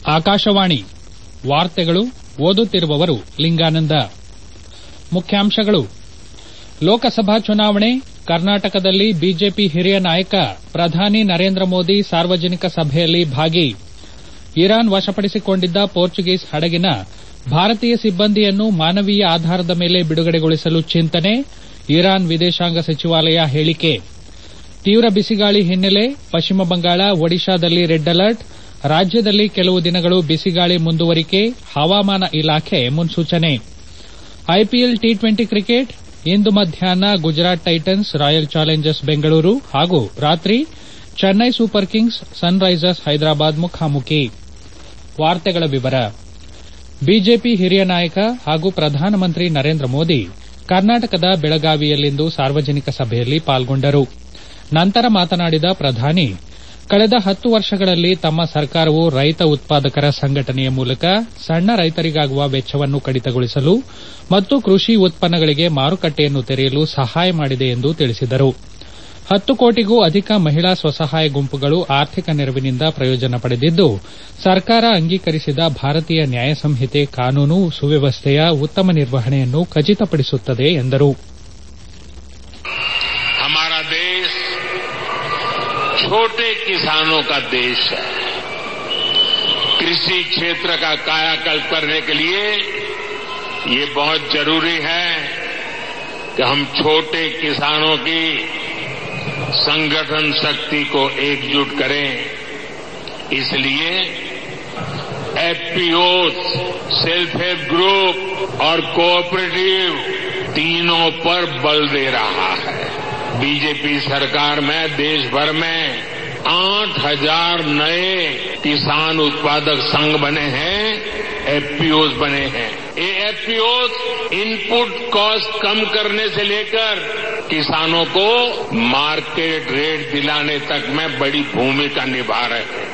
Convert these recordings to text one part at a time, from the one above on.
ಆಕಾಶವಾಣಿ ವಾರ್ತೆಗಳು ಓದುತ್ತಿರುವವರು ಲಿಂಗಾನಂದ ಮುಖ್ಯಾಂಶಗಳು ಲೋಕಸಭಾ ಚುನಾವಣೆ ಕರ್ನಾಟಕದಲ್ಲಿ ಬಿಜೆಪಿ ಹಿರಿಯ ನಾಯಕ ಪ್ರಧಾನಿ ನರೇಂದ್ರ ಮೋದಿ ಸಾರ್ವಜನಿಕ ಸಭೆಯಲ್ಲಿ ಭಾಗಿ ಇರಾನ್ ವಶಪಡಿಸಿಕೊಂಡಿದ್ದ ಪೋರ್ಚುಗೀಸ್ ಹಡಗಿನ ಭಾರತೀಯ ಸಿಬ್ಬಂದಿಯನ್ನು ಮಾನವೀಯ ಆಧಾರದ ಮೇಲೆ ಬಿಡುಗಡೆಗೊಳಿಸಲು ಚಿಂತನೆ ಇರಾನ್ ವಿದೇಶಾಂಗ ಸಚಿವಾಲಯ ಹೇಳಿಕೆ ತೀವ್ರ ಬಿಸಿಗಾಳಿ ಹಿನ್ನೆಲೆ ಪಶ್ಚಿಮ ಬಂಗಾಳ ಒಡಿಶಾದಲ್ಲಿ ರೆಡ್ ಅಲರ್ಟ್ ರಾಜ್ಯದಲ್ಲಿ ಕೆಲವು ದಿನಗಳು ಬಿಸಿಗಾಳಿ ಮುಂದುವರಿಕೆ ಹವಾಮಾನ ಇಲಾಖೆ ಮುನ್ಸೂಚನೆ ಐಪಿಎಲ್ ಟಿ ಟ್ವೆಂಟಿ ಕ್ರಿಕೆಟ್ ಇಂದು ಮಧ್ಯಾಹ್ನ Gujarat Titans Royal Challengers Bengaluru ಹಾಗೂ ರಾತ್ರಿ Chennai Super Kings Sunrisers Hyderabad ಮುಖಾಮುಖಿ ಬಿಜೆಪಿ ಹಿರಿಯ ನಾಯಕ ಹಾಗೂ ಪ್ರಧಾನಮಂತ್ರಿ ನರೇಂದ್ರ ಮೋದಿ ಕರ್ನಾಟಕದ ಬೆಳಗಾವಿಯಲ್ಲಿಂದು ಸಾರ್ವಜನಿಕ ಸಭೆಯಲ್ಲಿ ಪಾಲ್ಗೊಂಡರು ನಂತರ ಮಾತನಾಡಿದ ಪ್ರಧಾನಿ ಕಳೆದ ಹತ್ತು ವರ್ಷಗಳಲ್ಲಿ ತಮ್ಮ ಸರ್ಕಾರವು ರೈತ ಉತ್ಪಾದಕರ ಸಂಘಟನೆಯ ಮೂಲಕ ಸಣ್ಣ ರೈತರಿಗಾಗುವ ವೆಚ್ಚವನ್ನು ಕಡಿತಗೊಳಿಸಲು ಮತ್ತು ಕೃಷಿ ಉತ್ಪನ್ನಗಳಿಗೆ ಮಾರುಕಟ್ಟೆಯನ್ನು ತೆರೆಯಲು ಸಹಾಯ ಮಾಡಿದೆ ಎಂದು ತಿಳಿಸಿದರು ಹತ್ತು ಕೋಟಿಗೂ ಅಧಿಕ ಮಹಿಳಾ ಸ್ವಸಹಾಯ ಗುಂಪುಗಳು ಆರ್ಥಿಕ ನೆರವಿನಿಂದ ಪ್ರಯೋಜನ ಪಡೆದಿದ್ದು ಸರ್ಕಾರ ಅಂಗೀಕರಿಸಿದ ಭಾರತೀಯ ನ್ಯಾಯ ಸಂಹಿತೆ ಕಾನೂನು ಸುವ್ಯವಸ್ಥೆಯ ಉತ್ತಮ ನಿರ್ವಹಣೆಯನ್ನು ಖಚಿತಪಡಿಸುತ್ತದೆ ಎಂದರು हमारा देश छोटे किसानों का देश है कृषि क्षेत्र का कायाकल्प करने के लिए ये बहुत जरूरी है कि हम छोटे किसानों की संगठन शक्ति को एकजुट करें इसलिए एफपीओ सेल्फ हेल्प ग्रुप और कोऑपरेटिव तीनों पर बल दे रहा है बीजेपी सरकार में देश भर में आठ हजार नए किसान उत्पादक संघ बने हैं एफपीओस बने हैं ये एफपीओस इनपुट कॉस्ट कम करने से लेकर किसानों को मार्केट रेट दिलाने तक में बड़ी भूमिका निभा रहे हैं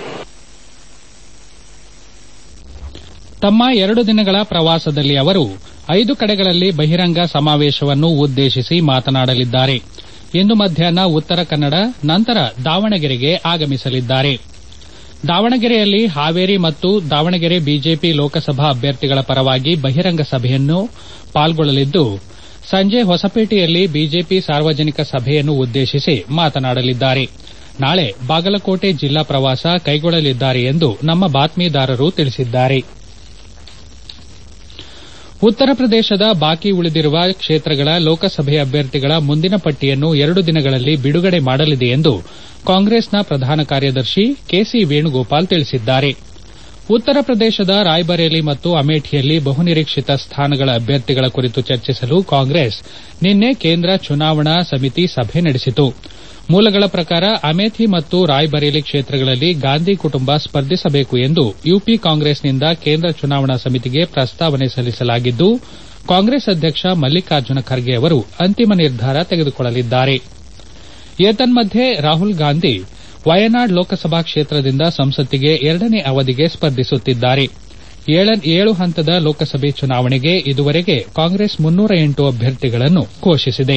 ತಮ್ಮ ಎರಡು ದಿನಗಳ ಪ್ರವಾಸದಲ್ಲಿ ಅವರು ಐದು ಕಡೆಗಳಲ್ಲಿ ಬಹಿರಂಗ ಸಮಾವೇಶವನ್ನು ಉದ್ದೇಶಿಸಿ ಮಾತನಾಡಲಿದ್ದಾರೆ ಇಂದು ಮಧ್ಯಾಹ್ನ ಉತ್ತರ ಕನ್ನಡ ನಂತರ ದಾವಣಗೆರೆಗೆ ಆಗಮಿಸಲಿದ್ದಾರೆ ದಾವಣಗೆರೆಯಲ್ಲಿ ಹಾವೇರಿ ಮತ್ತು ದಾವಣಗೆರೆ ಬಿಜೆಪಿ ಲೋಕಸಭಾ ಅಭ್ಯರ್ಥಿಗಳ ಪರವಾಗಿ ಬಹಿರಂಗ ಸಭೆಯನ್ನು ಪಾಲ್ಗೊಳ್ಳಲಿದ್ದು ಸಂಜೆ ಹೊಸಪೇಟೆಯಲ್ಲಿ ಬಿಜೆಪಿ ಸಾರ್ವಜನಿಕ ಸಭೆಯನ್ನು ಉದ್ದೇಶಿಸಿ ಮಾತನಾಡಲಿದ್ದಾರೆ ನಾಳೆ ಬಾಗಲಕೋಟೆ ಜಿಲ್ಲಾ ಪ್ರವಾಸ ಕೈಗೊಳ್ಳಲಿದ್ದಾರೆ ಎಂದು ನಮ್ಮ ಬಾತ್ಮೀದಾರರು ತಿಳಿಸಿದ್ದಾರೆ ಉತ್ತರ ಪ್ರದೇಶದ ಬಾಕಿ ಉಳಿದಿರುವ ಕ್ಷೇತ್ರಗಳ ಲೋಕಸಭೆ ಅಭ್ಯರ್ಥಿಗಳ ಮುಂದಿನ ಪಟ್ಟಿಯನ್ನು ಎರಡು ದಿನಗಳಲ್ಲಿ ಬಿಡುಗಡೆ ಮಾಡಲಿದೆ ಎಂದು ಕಾಂಗ್ರೆಸ್ನ ಪ್ರಧಾನ ಕಾರ್ಯದರ್ಶಿ ಕೆಸಿ ವೇಣುಗೋಪಾಲ್ ತಿಳಿಸಿದ್ದಾರೆ ಉತ್ತರ ಪ್ರದೇಶದ ರಾಯ್ಬರೇಲಿ ಮತ್ತು ಅಮೇಠಿಯಲ್ಲಿ ಬಹುನಿರೀಕ್ಷಿತ ಸ್ಥಾನಗಳ ಅಭ್ಯರ್ಥಿಗಳ ಕುರಿತು ಚರ್ಚಿಸಲು ಕಾಂಗ್ರೆಸ್ ನಿನ್ನೆ ಕೇಂದ್ರ ಚುನಾವಣಾ ಸಮಿತಿ ಸಭೆ ನಡೆಸಿತು ಮೂಲಗಳ ಪ್ರಕಾರ ಅಮೇಥಿ ಮತ್ತು ರಾಯ್ಬರೇಲಿ ಕ್ಷೇತ್ರಗಳಲ್ಲಿ ಗಾಂಧಿ ಕುಟುಂಬ ಸ್ಪರ್ಧಿಸಬೇಕು ಎಂದು ಯುಪಿ ಕಾಂಗ್ರೆಸ್ನಿಂದ ಕೇಂದ್ರ ಚುನಾವಣಾ ಸಮಿತಿಗೆ ಪ್ರಸ್ತಾವನೆ ಸಲ್ಲಿಸಲಾಗಿದ್ದು ಕಾಂಗ್ರೆಸ್ ಅಧ್ಯಕ್ಷ ಮಲ್ಲಿಕಾರ್ಜುನ ಖರ್ಗೆ ಅವರು ಅಂತಿಮ ನಿರ್ಧಾರ ತೆಗೆದುಕೊಳ್ಳಲಿದ್ದಾರೆ ಏತನ್ಮಧ್ಯೆ ರಾಹುಲ್ ಗಾಂಧಿ ವಯನಾಡ್ ಲೋಕಸಭಾ ಕ್ಷೇತ್ರದಿಂದ ಸಂಸತ್ತಿಗೆ ಎರಡನೇ ಅವಧಿಗೆ ಸ್ಪರ್ಧಿಸುತ್ತಿದ್ದಾರೆ ಏಳು ಹಂತದ ಲೋಕಸಭೆ ಚುನಾವಣೆಗೆ ಇದುವರೆಗೆ ಕಾಂಗ್ರೆಸ್ ಮುನ್ನೂರ ಎಂಟು ಅಭ್ಯರ್ಥಿಗಳನ್ನು ಘೋಷಿಸಿದೆ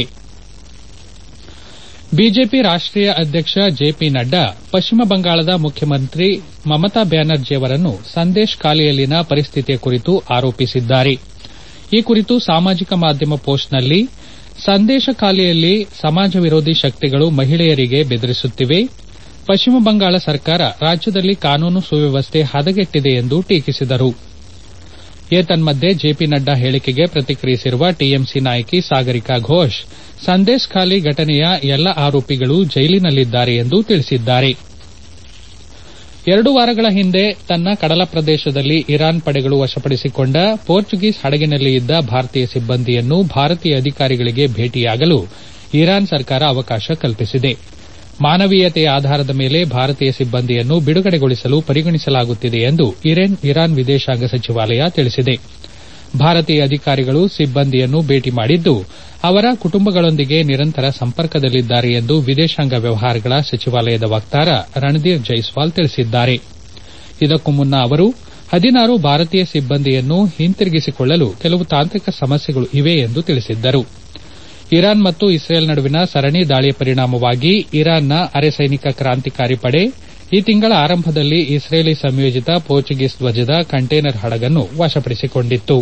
ಬಿಜೆಪಿ ರಾಷ್ಟೀಯ ಅಧ್ಯಕ್ಷ ಜೆಪಿ ನಡ್ಡಾ ಪಶ್ಚಿಮ ಬಂಗಾಳದ ಮುಖ್ಯಮಂತ್ರಿ ಮಮತಾ ಬ್ಯಾನರ್ಜಿ ಅವರನ್ನು ಸಂದೇಶ್ ಖಾಲಿಯಲ್ಲಿನ ಪರಿಸ್ಥಿತಿಯ ಕುರಿತು ಆರೋಪಿಸಿದ್ದಾರೆ ಈ ಕುರಿತು ಸಾಮಾಜಿಕ ಮಾಧ್ಯಮ ಪೋಸ್ಟ್ನಲ್ಲಿ ಸಂದೇಶ ಖಾಲಿಯಲ್ಲಿ ಸಮಾಜ ವಿರೋಧಿ ಶಕ್ತಿಗಳು ಮಹಿಳೆಯರಿಗೆ ಬೆದರಿಸುತ್ತಿವೆ ಪಶ್ಚಿಮ ಬಂಗಾಳ ಸರ್ಕಾರ ರಾಜ್ಯದಲ್ಲಿ ಕಾನೂನು ಸುವ್ಯವಸ್ಥೆ ಹದಗೆಟ್ಟಿದೆ ಎಂದು ಟೀಕಿಸಿದರು ಏತನ್ಮಧ್ಯೆ ಜೆಪಿ ನಡ್ಡಾ ಹೇಳಿಕೆಗೆ ಪ್ರತಿಕ್ರಿಯಿಸಿರುವ ಟಿಎಂಸಿ ನಾಯಕಿ ಸಾಗರಿಕಾ ಘೋಷ್ ಸಂದೇಶ್ ಖಾಲಿ ಘಟನೆಯ ಎಲ್ಲ ಆರೋಪಿಗಳು ಜೈಲಿನಲ್ಲಿದ್ದಾರೆ ಎಂದು ತಿಳಿಸಿದ್ದಾರೆ ಎರಡು ವಾರಗಳ ಹಿಂದೆ ತನ್ನ ಕಡಲ ಪ್ರದೇಶದಲ್ಲಿ ಇರಾನ್ ಪಡೆಗಳು ವಶಪಡಿಸಿಕೊಂಡ ಪೋರ್ಚುಗೀಸ್ ಹಡಗಿನಲ್ಲಿ ಇದ್ದ ಭಾರತೀಯ ಸಿಬ್ಬಂದಿಯನ್ನು ಭಾರತೀಯ ಅಧಿಕಾರಿಗಳಿಗೆ ಭೇಟಿಯಾಗಲು ಇರಾನ್ ಸರ್ಕಾರ ಅವಕಾಶ ಕಲ್ಪಿಸಿದೆ ಮಾನವೀಯತೆಯ ಆಧಾರದ ಮೇಲೆ ಭಾರತೀಯ ಸಿಬ್ಬಂದಿಯನ್ನು ಬಿಡುಗಡೆಗೊಳಿಸಲು ಪರಿಗಣಿಸಲಾಗುತ್ತಿದೆ ಎಂದು ಇರಾನ್ ವಿದೇಶಾಂಗ ಸಚಿವಾಲಯ ತಿಳಿಸಿದೆ ಭಾರತೀಯ ಅಧಿಕಾರಿಗಳು ಸಿಬ್ಬಂದಿಯನ್ನು ಭೇಟಿ ಮಾಡಿದ್ದು ಅವರ ಕುಟುಂಬಗಳೊಂದಿಗೆ ನಿರಂತರ ಸಂಪರ್ಕದಲ್ಲಿದ್ದಾರೆ ಎಂದು ವಿದೇಶಾಂಗ ವ್ಯವಹಾರಗಳ ಸಚಿವಾಲಯದ ವಕ್ತಾರ ರಣಧೀರ್ ಜೈಸ್ವಾಲ್ ತಿಳಿಸಿದ್ದಾರೆ ಇದಕ್ಕೂ ಮುನ್ನ ಅವರು ಹದಿನಾರು ಭಾರತೀಯ ಸಿಬ್ಬಂದಿಯನ್ನು ಹಿಂತಿರುಗಿಸಿಕೊಳ್ಳಲು ಕೆಲವು ತಾಂತ್ರಿಕ ಸಮಸ್ಯೆಗಳು ಇವೆ ಎಂದು ತಿಳಿಸಿದ್ದರು ಇರಾನ್ ಮತ್ತು ಇಸ್ರೇಲ್ ನಡುವಿನ ಸರಣಿ ದಾಳಿಯ ಪರಿಣಾಮವಾಗಿ ಇರಾನ್ನ ಅರೆ ಸೈನಿಕ ಕ್ರಾಂತಿಕಾರಿ ಪಡೆ ಈ ತಿಂಗಳ ಆರಂಭದಲ್ಲಿ ಇಸ್ರೇಲಿ ಸಂಯೋಜಿತ ಪೋರ್ಚುಗೀಸ್ ಧ್ವಜದ ಕಂಟೇನರ್ ಹಡಗನ್ನು ವಶಪಡಿಸಿಕೊಂಡಿತ್ತು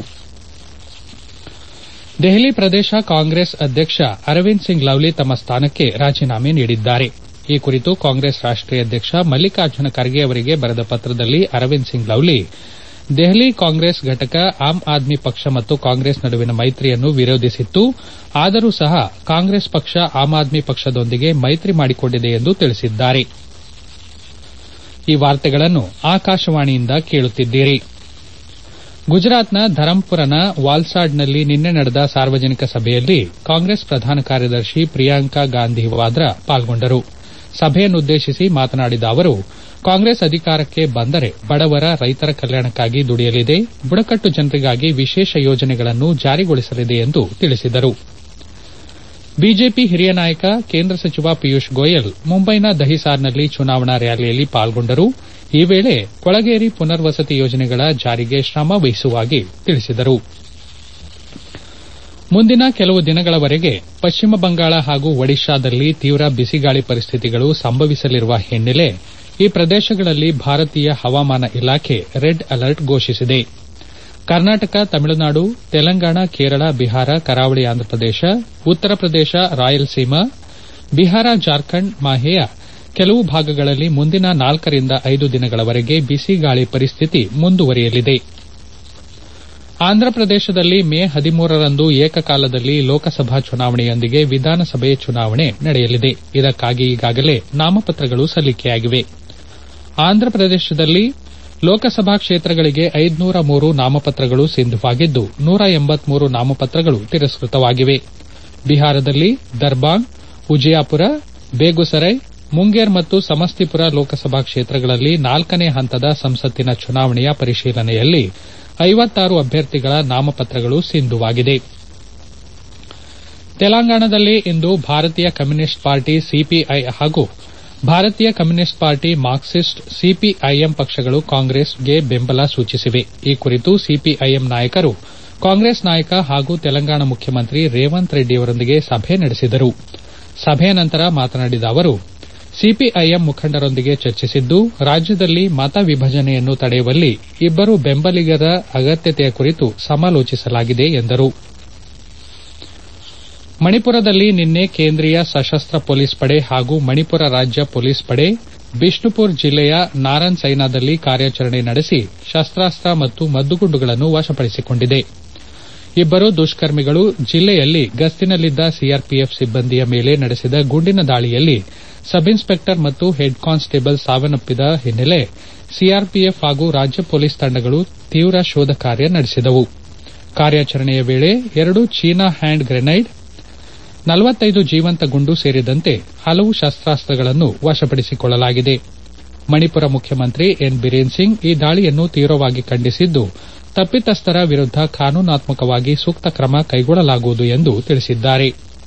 ದೆಹಲಿ ಪ್ರದೇಶ ಕಾಂಗ್ರೆಸ್ ಅಧ್ಯಕ್ಷ ಅರವಿಂದ್ ಸಿಂಗ್ ಲವ್ಲಿ ತಮ್ಮ ಸ್ಥಾನಕ್ಕೆ ರಾಜೀನಾಮೆ ನೀಡಿದ್ದಾರೆ ಈ ಕುರಿತು ಕಾಂಗ್ರೆಸ್ ರಾಷ್ಟೀಯ ಅಧ್ಯಕ್ಷ ಮಲ್ಲಿಕಾರ್ಜುನ ಖರ್ಗೆ ಅವರಿಗೆ ಬರೆದ ಪತ್ರದಲ್ಲಿ ಅರವಿಂದ್ ಸಿಂಗ್ ಲವ್ಲಿ ದೆಹಲಿ ಕಾಂಗ್ರೆಸ್ ಘಟಕ ಆಮ್ ಆದ್ಮಿ ಪಕ್ಷ ಮತ್ತು ಕಾಂಗ್ರೆಸ್ ನಡುವಿನ ಮೈತ್ರಿಯನ್ನು ವಿರೋಧಿಸಿತ್ತು ಆದರೂ ಸಹ ಕಾಂಗ್ರೆಸ್ ಪಕ್ಷ ಆಮ್ ಆದ್ಮಿ ಪಕ್ಷದೊಂದಿಗೆ ಮೈತ್ರಿ ಮಾಡಿಕೊಂಡಿದೆ ಎಂದು ತಿಳಿಸಿದ್ದಾರೆ ಈ ವಾರ್ತೆಗಳನ್ನು ಆಕಾಶವಾಣಿಯಿಂದ ಕೇಳುತ್ತಿದ್ದೀರಿ ಗುಜರಾತ್ನ ಧರಂಪುರನ ವಾಲ್ಸಾಡ್ನಲ್ಲಿ ನಿನ್ನೆ ನಡೆದ ಸಾರ್ವಜನಿಕ ಸಭೆಯಲ್ಲಿ ಕಾಂಗ್ರೆಸ್ ಪ್ರಧಾನ ಕಾರ್ಯದರ್ಶಿ ಪ್ರಿಯಾಂಕಾ ಗಾಂಧಿ ವಾದ್ರಾ ಪಾಲ್ಗೊಂಡರು ಸಭೆಯನ್ನುದ್ದೇಶಿಸಿ ಮಾತನಾಡಿದ ಅವರು ಕಾಂಗ್ರೆಸ್ ಅಧಿಕಾರಕ್ಕೆ ಬಂದರೆ ಬಡವರ ರೈತರ ಕಲ್ಯಾಣಕ್ಕಾಗಿ ದುಡಿಯಲಿದೆ ಬುಡಕಟ್ಟು ಜನರಿಗಾಗಿ ವಿಶೇಷ ಯೋಜನೆಗಳನ್ನು ಜಾರಿಗೊಳಿಸಲಿದೆ ಎಂದು ತಿಳಿಸಿದರು ಬಿಜೆಪಿ ಹಿರಿಯ ನಾಯಕ ಕೇಂದ್ರ ಸಚಿವ ಪಿಯೂಷ್ ಗೋಯಲ್ ಮುಂಬೈನ ದಹಿಸಾರ್ನಲ್ಲಿ ಚುನಾವಣಾ ರ್ಯಾಲಿಯಲ್ಲಿ ಪಾಲ್ಗೊಂಡರು ಈ ವೇಳೆ ಕೊಳಗೇರಿ ಪುನರ್ವಸತಿ ಯೋಜನೆಗಳ ಜಾರಿಗೆ ಶ್ರಮ ವಹಿಸುವಾಗಿ ತಿಳಿಸಿದರು ಮುಂದಿನ ಕೆಲವು ದಿನಗಳವರೆಗೆ ಪಶ್ಚಿಮ ಬಂಗಾಳ ಹಾಗೂ ಒಡಿಶಾದಲ್ಲಿ ತೀವ್ರ ಬಿಸಿಗಾಳಿ ಪರಿಸ್ಥಿತಿಗಳು ಸಂಭವಿಸಲಿರುವ ಹಿನ್ನೆಲೆ ಈ ಪ್ರದೇಶಗಳಲ್ಲಿ ಭಾರತೀಯ ಹವಾಮಾನ ಇಲಾಖೆ ರೆಡ್ ಅಲರ್ಟ್ ಘೋಷಿಸಿದೆ ಕರ್ನಾಟಕ ತಮಿಳುನಾಡು ತೆಲಂಗಾಣ ಕೇರಳ ಬಿಹಾರ ಕರಾವಳಿ ಆಂಧ್ರಪ್ರದೇಶ ಉತ್ತರ ಪ್ರದೇಶ ರಾಯಲಸೀಮಾ ಬಿಹಾರ ಜಾರ್ಖಂಡ್ ಮಾಹೆಯ ಕೆಲವು ಭಾಗಗಳಲ್ಲಿ ಮುಂದಿನ ನಾಲ್ಕರಿಂದ ಐದು ದಿನಗಳವರೆಗೆ ಬಿಸಿಗಾಳಿ ಪರಿಸ್ಥಿತಿ ಮುಂದುವರಿಯಲಿದೆ ಆಂಧ್ರಪ್ರದೇಶದಲ್ಲಿ ಮೇ ಹದಿಮೂರರಂದು ಏಕಕಾಲದಲ್ಲಿ ಲೋಕಸಭಾ ಚುನಾವಣೆಯೊಂದಿಗೆ ವಿಧಾನಸಭೆ ಚುನಾವಣೆ ನಡೆಯಲಿದೆ ಇದಕ್ಕಾಗಿ ಈಗಾಗಲೇ ನಾಮಪತ್ರಗಳು ಸಲ್ಲಿಕೆಯಾಗಿವೆ ಆಂಧ್ರಪ್ರದೇಶದಲ್ಲಿ ಲೋಕಸಭಾ ಕ್ಷೇತ್ರಗಳಿಗೆ ಐದುನೂರ ಮೂರು ನಾಮಪತ್ರಗಳು ಸಿದ್ದವಾಗಿದ್ದು ನೂರ ಎಂಬತ್ಮೂರು ನಾಮಪತ್ರಗಳು ತಿರಸ್ಕೃತವಾಗಿವೆ ಬಿಹಾರದಲ್ಲಿ ದರ್ಬಾಂಗ್ ಉಜಿಯಾಪುರ ಬೇಗುಸರೈ ಮುಂಗೇರ್ ಮತ್ತು ಸಮಸ್ತಿಪುರ ಲೋಕಸಭಾ ಕ್ಷೇತ್ರಗಳಲ್ಲಿ ನಾಲ್ಕನೇ ಹಂತದ ಸಂಸತ್ತಿನ ಚುನಾವಣೆಯ ಪರಿಶೀಲನೆಯಲ್ಲಿ ಐವತ್ತಾರು ಅಭ್ಯರ್ಥಿಗಳ ನಾಮಪತ್ರಗಳು ಸಿಂಧುವಾಗಿದೆ ತೆಲಂಗಾಣದಲ್ಲಿ ಇಂದು ಭಾರತೀಯ ಕಮ್ಯುನಿಸ್ಟ್ ಪಾರ್ಟಿ ಸಿಪಿಐ ಹಾಗೂ ಭಾರತೀಯ ಕಮ್ಯುನಿಸ್ಟ್ ಪಾರ್ಟಿ ಮಾರ್ಕ್ಸಿಸ್ಟ್ ಸಿಪಿಐಎಂ ಪಕ್ಷಗಳು ಕಾಂಗ್ರೆಸ್ಗೆ ಬೆಂಬಲ ಸೂಚಿಸಿವೆ ಈ ಕುರಿತು ಸಿಪಿಐಎಂ ನಾಯಕರು ಕಾಂಗ್ರೆಸ್ ನಾಯಕ ಹಾಗೂ ತೆಲಂಗಾಣ ಮುಖ್ಯಮಂತ್ರಿ ರೇವಂತ್ ರೆಡ್ಡಿಯವರೊಂದಿಗೆ ಸಭೆ ನಡೆಸಿದರು ಸಭೆಯ ನಂತರ ಮಾತನಾಡಿದ ಅವರು ಸಿಪಿಐಎಂ ಮುಖಂಡರೊಂದಿಗೆ ಚರ್ಚಿಸಿದ್ದು ರಾಜ್ಯದಲ್ಲಿ ಮತ ವಿಭಜನೆಯನ್ನು ತಡೆಯುವಲ್ಲಿ ಇಬ್ಬರು ಬೆಂಬಲಿಗರ ಅಗತ್ಯತೆಯ ಕುರಿತು ಸಮಾಲೋಚಿಸಲಾಗಿದೆ ಎಂದರು ಮಣಿಪುರದಲ್ಲಿ ನಿನ್ನೆ ಕೇಂದ್ರೀಯ ಸಶಸ್ತ್ರ ಪೊಲೀಸ್ ಪಡೆ ಹಾಗೂ ಮಣಿಪುರ ರಾಜ್ಯ ಪೊಲೀಸ್ ಪಡೆ ಬಿಷ್ಣುಪುರ್ ಜಿಲ್ಲೆಯ ನಾರನ್ ಸೈನಾದಲ್ಲಿ ಕಾರ್ಯಾಚರಣೆ ನಡೆಸಿ ಶಸ್ತಾಸ್ತ್ರ ಮತ್ತು ಮದ್ದುಗುಂಡುಗಳನ್ನು ವಶಪಡಿಸಿಕೊಂಡಿದೆ ಇಬ್ಬರು ದುಷ್ಕರ್ಮಿಗಳು ಜಿಲ್ಲೆಯಲ್ಲಿ ಗಸ್ತಿನಲ್ಲಿದ್ದ ಸಿಆರ್ಪಿಎಫ್ ಸಿಬ್ಬಂದಿಯ ಮೇಲೆ ನಡೆಸಿದ ಗುಂಡಿನ ದಾಳಿಯಲ್ಲಿ ಸಬ್ ಇನ್ಸ್ಪೆಕ್ಟರ್ ಮತ್ತು ಹೆಡ್ ಕಾನ್ಸ್ಟೇಬಲ್ ಸಾವನ್ನಪ್ಪಿದ ಹಿನ್ನೆಲೆ ಸಿಆರ್ಪಿಎಫ್ ಹಾಗೂ ರಾಜ್ಯ ಪೊಲೀಸ್ ತಂಡಗಳು ತೀವ್ರ ಶೋಧ ಕಾರ್ಯ ನಡೆಸಿದವು ಕಾರ್ಯಾಚರಣೆಯ ವೇಳೆ ಎರಡು ಚೀನಾ ಹ್ಯಾಂಡ್ ಗ್ರೆನೈಡ್ ನಲವತ್ತೈದು ಜೀವಂತ ಗುಂಡು ಸೇರಿದಂತೆ ಹಲವು ಶಸ್ತಾಸ್ತ್ರಗಳನ್ನು ವಶಪಡಿಸಿಕೊಳ್ಳಲಾಗಿದೆ ಮಣಿಪುರ ಮುಖ್ಯಮಂತ್ರಿ ಎನ್ ಬಿರೇನ್ ಸಿಂಗ್ ಈ ದಾಳಿಯನ್ನು ತೀವ್ರವಾಗಿ ಖಂಡಿಸಿದ್ದು ತಪ್ಪಿತಸ್ಥರ ವಿರುದ್ದ ಕಾನೂನಾತ್ಮಕವಾಗಿ ಸೂಕ್ತ ಕ್ರಮ ಕೈಗೊಳ್ಳಲಾಗುವುದು ಎಂದು ತಿಳಿಸಿದ್ದಾರೆ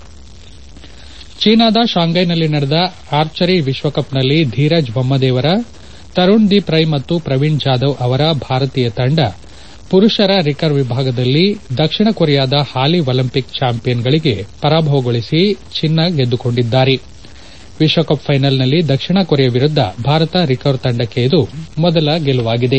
ಚೀನಾದ ಶಾಂಘೈನಲ್ಲಿ ನಡೆದ ಆರ್ಚರಿ ವಿಶ್ವಕಪ್ನಲ್ಲಿ ಧೀರಜ್ ಬೊಮ್ಮದೇವರ ತರುಣ್ ದೀಪ್ ರೈ ಮತ್ತು ಪ್ರವೀಣ್ ಜಾಧವ್ ಅವರ ಭಾರತೀಯ ತಂಡ ಪುರುಷರ ರಿಕರ್ವ್ ವಿಭಾಗದಲ್ಲಿ ದಕ್ಷಿಣ ಕೊರಿಯಾದ ಹಾಲಿ ಒಲಿಂಪಿಕ್ ಚಾಂಪಿಯನ್ಗಳಿಗೆ ಪರಾಭವಗೊಳಿಸಿ ಚಿನ್ನ ಗೆದ್ದುಕೊಂಡಿದ್ದಾರೆ ವಿಶ್ವಕಪ್ ಫೈನಲ್ನಲ್ಲಿ ದಕ್ಷಿಣ ಕೊರಿಯಾ ವಿರುದ್ದ ಭಾರತ ರಿಕರ್ವ್ ತಂಡಕ್ಕೆ ಇದು ಮೊದಲ ಗೆಲುವಾಗಿದೆ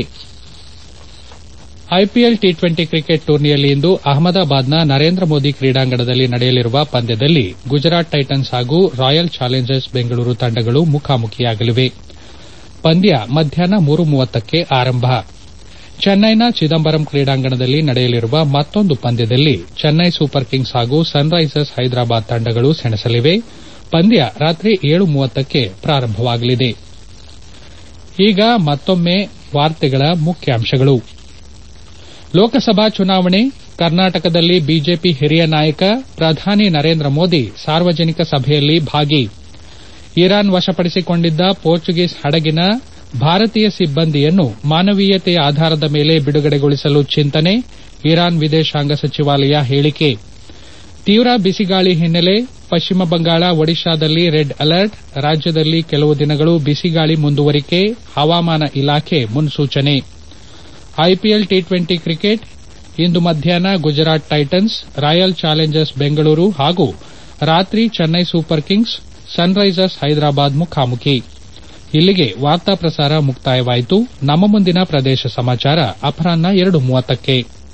ಐಪಿಎಲ್ ಟಿ ಟ್ವೆಂಟಿ ಕ್ರಿಕೆಟ್ ಟೂರ್ನಿಯಲ್ಲಿ ಇಂದು ಅಹಮದಾಬಾದ್ನ ನರೇಂದ್ರ ಮೋದಿ ಕ್ರೀಡಾಂಗಣದಲ್ಲಿ ನಡೆಯಲಿರುವ ಪಂದ್ಯದಲ್ಲಿ ಗುಜರಾತ್ ಟೈಟನ್ಸ್ ಹಾಗೂ ರಾಯಲ್ ಚಾಲೆಂಜರ್ಸ್ ಬೆಂಗಳೂರು ತಂಡಗಳು ಮುಖಾಮುಖಿಯಾಗಲಿವೆ ಪಂದ್ಯ ಮಧ್ಯಾಹ್ನ ಮೂರು ಮೂವತ್ತಕ್ಕೆ ಆರಂಭ ಚೆನ್ನೈನ ಚಿದಂಬರಂ ಕ್ರೀಡಾಂಗಣದಲ್ಲಿ ನಡೆಯಲಿರುವ ಮತ್ತೊಂದು ಪಂದ್ಯದಲ್ಲಿ ಚೆನ್ನೈ ಸೂಪರ್ ಕಿಂಗ್ಸ್ ಹಾಗೂ ಸನ್ ರೈಸರ್ಸ್ ಹೈದರಾಬಾದ್ ತಂಡಗಳು ಸೆಣಸಲಿವೆ ಪಂದ್ಯ ರಾತ್ರಿ ಏಳು ಮೂವತ್ತಕ್ಕೆ ಪ್ರಾರಂಭವಾಗಲಿದೆ ಈಗ ಮತ್ತೊಮ್ಮೆ ವಾರ್ತೆಗಳ ಮುಖ್ಯಾಂಶಗಳು ಲೋಕಸಭಾ ಚುನಾವಣೆ ಕರ್ನಾಟಕದಲ್ಲಿ ಬಿಜೆಪಿ ಹಿರಿಯ ನಾಯಕ ಪ್ರಧಾನಿ ನರೇಂದ್ರ ಮೋದಿ ಸಾರ್ವಜನಿಕ ಸಭೆಯಲ್ಲಿ ಭಾಗಿ ಇರಾನ್ ವಶಪಡಿಸಿಕೊಂಡಿದ್ದ ಪೋರ್ಚುಗೀಸ್ ಹಡಗಿನ ಭಾರತೀಯ ಸಿಬ್ಬಂದಿಯನ್ನು ಮಾನವೀಯತೆಯ ಆಧಾರದ ಮೇಲೆ ಬಿಡುಗಡೆಗೊಳಿಸಲು ಚಿಂತನೆ ಇರಾನ್ ವಿದೇಶಾಂಗ ಸಚಿವಾಲಯ ಹೇಳಿಕೆ ತೀವ್ರ ಬಿಸಿಗಾಳಿ ಹಿನ್ನೆಲೆ ಪಶ್ಚಿಮ ಬಂಗಾಳ ಒಡಿಶಾದಲ್ಲಿ ರೆಡ್ ಅಲರ್ಟ್ ರಾಜ್ಯದಲ್ಲಿ ಕೆಲವು ದಿನಗಳು ಬಿಸಿಗಾಳಿ ಮುಂದುವರಿಕೆ ಹವಾಮಾನ ಇಲಾಖೆ ಮುನ್ಸೂಚನೆ ಐಪಿಎಲ್ ಟಿ ಟ್ವೆಂಟಿ ಕ್ರಿಕೆಟ್ ಇಂದು ಮಧ್ಯಾಹ್ನ Gujarat Titans Royal Challengers Bengaluru ಹಾಗೂ ರಾತ್ರಿ Chennai Super Kings Sunrisers Hyderabad ಮುಖಾಮುಖಿ ಇಲ್ಲಿಗೆ ವಾರ್ತಾ ಪ್ರಸಾರ ಮುಕ್ತಾಯವಾಯಿತು ನಮ್ಮ ಮುಂದಿನ ಪ್ರದೇಶ ಸಮಾಚಾರ ಅಪರಾಹ್ನ ಎರಡು ಮೂವತ್ತಕ್ಕೆ